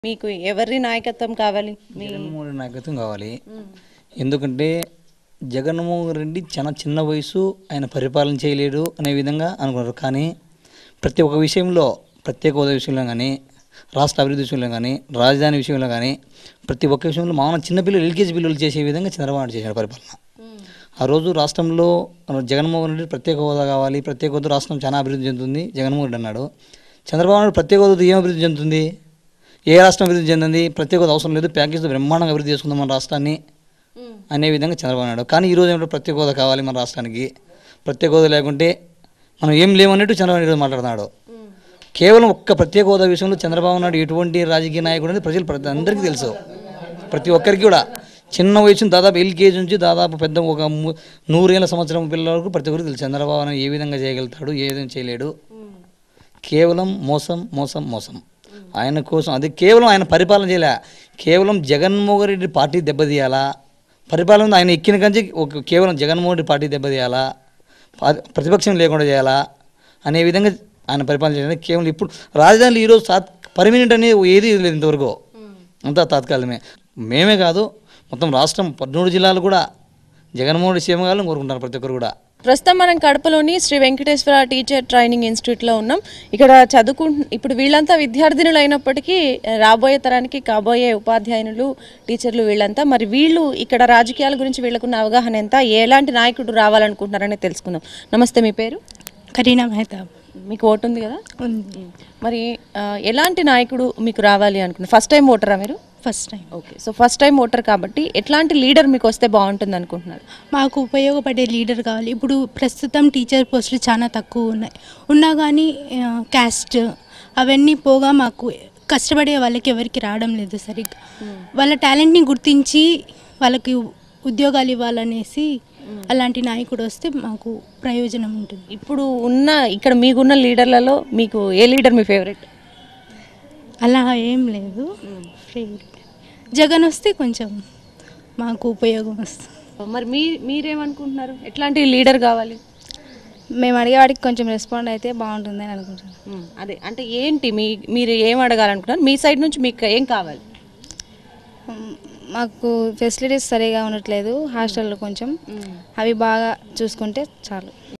మీకు ఎవరి నాయకత్వం కావాలి మీ జగన్మోహన్ రెడ్డి నాయకత్వం కావాలి ఎందుకంటే జగన్మోహన్ రెడ్డి చాలా చిన్న వయసు ఆయన పరిపాలన చేయలేడు అనే విధంగా అనుకున్నారు కానీ ప్రతి ఒక్క విషయంలో ప్రత్యేక హోదా విషయంలో కానీ రాష్ట్ర అభివృద్ధి విషయంలో కానీ రాజధాని విషయంలో కానీ ప్రతి ఒక్క విషయంలో మామూలు చిన్నపిల్లలు ఎల్కేజీ పిల్లలు చేసే విధంగా చంద్రబాబు నాయుడు చేశాడు పరిపాలన ఆ రోజు రాష్ట్రంలో జగన్మోహన్ రెడ్డి ప్రత్యేక హోదా కావాలి ప్రత్యేక హోదా రాష్ట్రం చాలా అభివృద్ధి చెందుతుంది జగన్మోహన్ రెడ్డి అన్నాడు చంద్రబాబు నాయుడు ప్రత్యేక హోదా ఏం అభివృద్ధి చెందుతుంది ఏ రాష్ట్రం అభివృద్ధి చెందింది ప్రత్యేక హోదా అవసరం లేదు ప్యాకేజ్తో బ్రహ్మాండంగా అభివృద్ధి చేసుకుందాం మన రాష్ట్రాన్ని అనే విధంగా చంద్రబాబు నాయుడు కానీ ఈరోజు ఏమిటో ప్రత్యేక హోదా కావాలి మన రాష్ట్రానికి ప్రత్యేక హోదా లేకుంటే మనం ఏం లేమన్నట్టు చంద్రబాబు నాయుడు మాట్లాడుతున్నాడు కేవలం ఒక్క ప్రత్యేక హోదా విషయంలో చంద్రబాబు నాయుడు ఎటువంటి రాజకీయ నాయకుడు అనేది ప్రజలు ప్రతి అందరికీ తెలుసు ప్రతి ఒక్కరికి కూడా చిన్న వయసు నుంచి దాదాపు ఎల్కేజీ నుంచి దాదాపు పెద్ద ఒక ము- నూరేళ్ళ సంవత్సరం పిల్లల వరకు ప్రతి ఒక్కరికి తెలుసు చంద్రబాబు నాయుడు ఏ విధంగా చేయగలుగుతాడు ఏ విధంగా చేయలేడు కేవలం మోసం మోసం మోసం ఆయన కోసం అది కేవలం ఆయన పరిపాలన చేయలే కేవలం జగన్మోహన్ రెడ్డి పార్టీ దెబ్బతీయాలా పరిపాలన ఆయన ఎక్కిన కంచి ఒక కేవలం జగన్మోహన్ రెడ్డి పార్టీ దెబ్బతీయాలా పా- ప్రతిపక్షం లేకుండా చేయాలా అనే విధంగా ఆయన పరిపాలన చేయడానికి కేవలం ఇప్పుడు రాజధానిలో ఈరోజు తాత్ పర్మినెంట్ అనేది ఏది లేదు ఇంతవరకు అంతా తాత్కాలికమే మేమే కాదు మొత్తం రాష్ట్రం పద్మూడు జిల్లాలు కూడా జగన్మోహన్ రెడ్డి సీఎం కావాలని కోరుకుంటున్నారు ప్రతి ఒక్కరు కూడా ప్రస్తుతం మనం కడపలోని శ్రీ వెంకటేశ్వర టీచర్ ట్రైనింగ్ ఇన్స్టిట్యూట్లో ఉన్నాం ఇక్కడ చదువుకు ఇప్పుడు వీళ్ళంతా విద్యార్థినులు అయినప్పటికీ రాబోయే తరానికి కాబోయే ఉపాధ్యాయునులు టీచర్లు వీళ్ళంతా మరి వీళ్ళు ఇక్కడ రాజకీయాల గురించి వీళ్ళకున్న అవగాహన ఎంత ఎలాంటి నాయకుడు రావాలనుకుంటున్నారని తెలుసుకుందాం నమస్తే మీ పేరు కరీనా మెహతాబ్ మీకు ఓటు ఉంది కదా ఉంది మరి ఆ, ఎలాంటి నాయకుడు మీకు రావాలి అనుకున్నారు ఫస్ట్ టైం ఓటరా మీరు first time okay so first time voter కాబట్టి ఎట్లాంటి లీడర్ మీకు వస్తే బాగుంటుంది అనుకుంటున్నారు మాకు ఉపయోగపడే లీడర్ కావాలి ఇప్పుడు ప్రస్తుతం టీచర్ పోస్టులు చాలా తక్కువ ఉన్నాయి ఉన్నా కానీ ఆ, క్యాస్ట్ అవన్నీ పోగా మాకు కష్టపడే వాళ్ళకి ఎవరికి రావడం లేదు సరిగ్గా వాళ్ళ టాలెంట్ని గుర్తించి వాళ్ళకి ఉద్యోగాలు ఇవ్వాలనేసి అలాంటి నాయకుడు వస్తే మాకు ప్రయోజనం ఉంటుంది ఇప్పుడు ఉన్న ఇక్కడ మీకున్న లీడర్లలో మీకు ఏ లీడర్ మీ ఫేవరెట్ అలా ఏం లేదు ఫేవరెట్ జగన్ వస్తే కొంచెం మాకు ఉపయోగం వస్తుంది మరి మీ మీరేమనుకుంటున్నారు ఎట్లాంటి లీడర్ కావాలి మేము అడిగేవాడికి కొంచెం రెస్పాండ్ అయితే బాగుంటుంది అని అనుకుంటున్నాను ఉమ్, అదే అంటే ఏంటి మీ మీరు ఏం అడగాలనుకుంటున్నారు మీ సైడ్ నుంచి మీకు ఏం కావాలి మ్, మాకు ఫెసిలిటీస్ సరిగా ఉండట్లేదు హాస్టల్లో కొంచెం అవి బాగా చూసుకుంటే చాలు